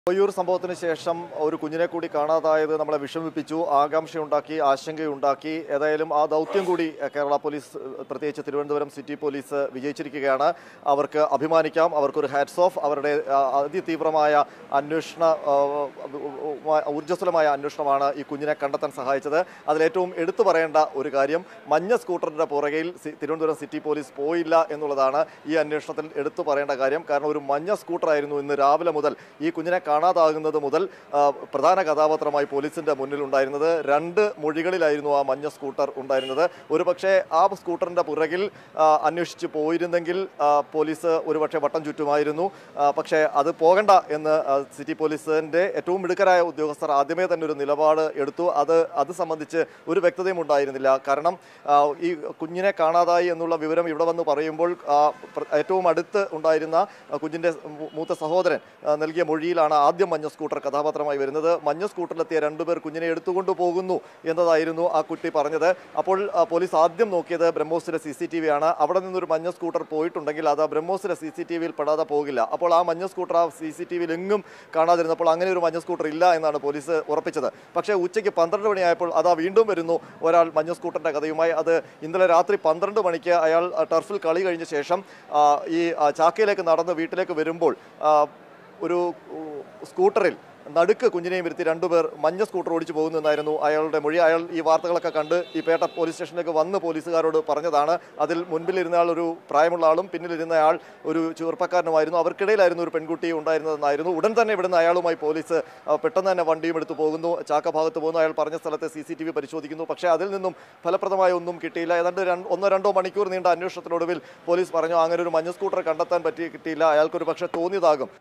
കൊയ്യൂർ സംഭവത്തിന് ശേഷം ഒരു കുഞ്ഞിനെ കൂടി കാണാതായത് നമ്മളെ വിഷമിപ്പിച്ചു ആകാംക്ഷയുണ്ടാക്കി ആശങ്കയുണ്ടാക്കി ഏതായാലും ആ ദൗത്യം കൂടി എഹ്, കേരള പോലീസ് എഹ്, പ്രത്യേകിച്ച് തിരുവനന്തപുരം സിറ്റി പോലീസ് വിജയിച്ചിരിക്കുകയാണ് അവർക്ക് അഭിമാനിക്കാം അവർക്കൊരു ഹാറ്റ്സ് ഓഫ് അവരുടെ ആ, അതിതീവ്രമായ അന്വേഷണ ആ, ഉ- ഊർജ്ജസ്വലമായ അന്വേഷണമാണ് ഈ കുഞ്ഞിനെ കണ്ടെത്താൻ സഹായിച്ചത് അതിലേറ്റവും എടുത്തു പറയേണ്ട ഒരു കാര്യം മഞ്ഞ സ്കൂട്ടറിന്റെ പുറകയിൽ സി- തിരുവനന്തപുരം സിറ്റി പോലീസ് പോയില്ല എന്നുള്ളതാണ് ഈ അന്വേഷണത്തിൽ എടുത്തു പറയേണ്ട കാര്യം കാരണം ഒരു മഞ്ഞ സ്കൂട്ടറായിരുന്നു ഇന്ന് രാവിലെ മുതൽ ഈ കുഞ്ഞിനെ കാണാതാകുന്നത് മുതൽ ആ, പ്രധാന കഥാപാത്രമായി പോലീസിന്റെ മുന്നിൽ ഉണ്ടായിരുന്നത് രണ്ട് മൊഴികളിലായിരുന്നു ആ മഞ്ഞ സ്കൂട്ടർ ഉണ്ടായിരുന്നത് ഒരുപക്ഷെ ആ സ്കൂട്ടറിന്റെ പുറകിൽ ആ, അന്വേഷിച്ച് പോയിരുന്നെങ്കിൽ ആ, പോലീസ് ഒരുപക്ഷെ വട്ടം ചുറ്റുമായിരുന്നു ആ, പക്ഷേ അത് പോകണ്ട എന്ന് ആ, സിറ്റി പോലീസിന്റെ ഏറ്റവും മിടുക്കരായ ഉദ്യോഗസ്ഥർ ആദ്യമേ തന്നെ ഒരു നിലപാട് എടുത്തു അത് അത് സംബന്ധിച്ച് ഒരു വ്യക്തതയും ഉണ്ടായിരുന്നില്ല കാരണം ആ, ഈ കുഞ്ഞിനെ കാണാതായി എന്നുള്ള വിവരം ഇവിടെ വന്ന് പറയുമ്പോൾ ആ, പ്ര- ഏറ്റവും അടുത്ത് ഉണ്ടായിരുന്ന ആ, കുഞ്ഞിന്റെ മൂ- മൂത്ത സഹോദരൻ ആ, നൽകിയ മൊഴിയിലാണ് ആദ്യം മഞ്ഞ സ്കൂട്ടർ കഥാപാത്രമായി വരുന്നത് മഞ്ഞ സ്കൂട്ടറിലെത്തിയ രണ്ടുപേർ കുഞ്ഞിനെ എടുത്തുകൊണ്ട് പോകുന്നു എന്നതായിരുന്നു ആ കുട്ടി പറഞ്ഞത് അപ്പോൾ ആ, പോലീസ് ആദ്യം നോക്കിയത് ബ്രഹ്മോസിലെ സി സി ടി വി ആണ് അവിടെ നിന്നൊരു മഞ്ഞ സ്കൂട്ടർ പോയിട്ടുണ്ടെങ്കിൽ അത് ആ ബ്രഹ്മോസിലെ സി സി ടി വിയിൽ പെടാതെ പോകില്ല അപ്പോൾ ആ മഞ്ഞ സ്കൂട്ടർ ആ സി സി ടി വിയിൽ എങ്ങും കാണാതിരുന്നപ്പോൾ അങ്ങനെ ഒരു മഞ്ഞ സ്കൂട്ടർ ഇല്ല എന്നാണ് പോലീസ് ഉറപ്പിച്ചത് പക്ഷേ ഉച്ചയ്ക്ക് പന്ത്രണ്ട് മണിയായപ്പോൾ അതാ വീണ്ടും വരുന്നു ഒരാൾ മഞ്ഞ സ്കൂട്ടറിന്റെ കഥയുമായി അത് ഇന്നലെ രാത്രി പന്ത്രണ്ട് മണിക്ക് അയാൾ ആ, ടർഫിൽ കളി കഴിഞ്ഞ ശേഷം ആ, ഈ ആ, ചാക്കയിലേക്ക് നടന്ന് വീട്ടിലേക്ക് വരുമ്പോൾ ആ, ഒരു ഉ, സ്കൂട്ടറിൽ നടുക്ക് കുഞ്ഞിനെയും ഇരുത്തി രണ്ടുപേർ മഞ്ഞ സ്കൂട്ടർ ഓടിച്ചു പോകുന്നു എന്നായിരുന്നു അയാളുടെ മൊഴി അയാൾ ഈ വാർത്തകളൊക്കെ കണ്ട് ഈ പേട്ട പോലീസ് സ്റ്റേഷനിലേക്ക് വന്ന് പോലീസുകാരോട് പറഞ്ഞതാണ് അതിൽ മുൻപിലിരുന്ന ആൾ ഒരു പ്രായമുള്ള ആളും പിന്നിലിരുന്ന ആൾ ഒരു ചെറുപ്പക്കാരനുമായിരുന്നു അവർക്കിടയിലായിരുന്നു ഒരു പെൺകുട്ടി ഉണ്ടായിരുന്നതെന്നായിരുന്നു ഉടൻ തന്നെ ഇവിടുന്ന് അയാളുമായി പോലീസ് ആ, പെട്ടെന്ന് തന്നെ വണ്ടിയും എടുത്ത് പോകുന്നു ചാക്ക ഭാഗത്ത് പോകുന്നു അയാൾ പറഞ്ഞ സ്ഥലത്തെ സി സി ടി വി പരിശോധിക്കുന്നു പക്ഷേ അതിൽ നിന്നും ഫലപ്രദമായ ഒന്നും കിട്ടിയില്ല ഏതാണ്ട് രണ്ട് ഒന്നോ രണ്ടോ മണിക്കൂർ നീണ്ട അന്വേഷണത്തിനൊടുവിൽ പോലീസ് പറഞ്ഞു അങ്ങനെ ഒരു മഞ്ഞ സ്കൂട്ടർ കണ്ടെത്താൻ പറ്റി കിട്ടിയില്ല അയാൾക്കൊരു പക്ഷേ തോന്നിയതാകും